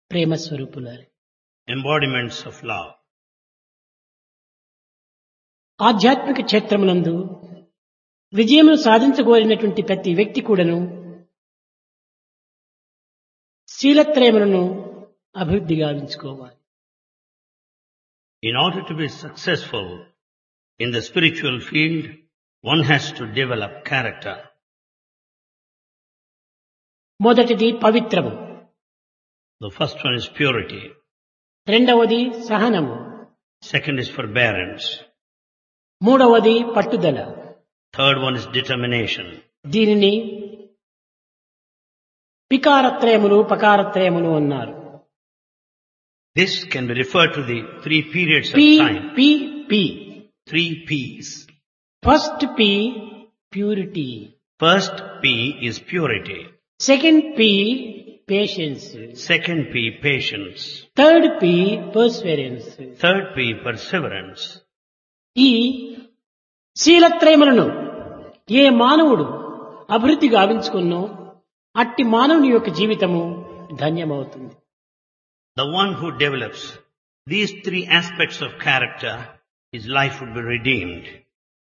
Prema స్వరూపులారు embodiments of love. ఆధ్యాత్మిక క్షేత్రమునందు విజయమును సాధించగోరినటువంటి ప్రతి వ్యక్తి కూడాను శీలత్రయములను అభివృద్ధి గావించుకోవాలి In order to be successful in the spiritual field, one has to develop character. మొదటిది పవిత్రము The first one is purity. రెండవది సహనము Second is forbearance. మూడవది పట్టుదల Third one is determination. దీనిని పికారత్రయములు పకారత్రయములు అన్నారు This can be referred to the three periods of P time. P P Three P's. First P purity First P is purity. Second P patience Second P, patience. Third P perseverance Third P, perseverance. ఈ శీలత్రయములను ఏ మానవుడు అభివృద్ధి గావించుకున్నో అట్టి మానవుని యొక్క జీవితము ధన్యమవుతుంది The one who develops these three aspects of character, his life would be redeemed.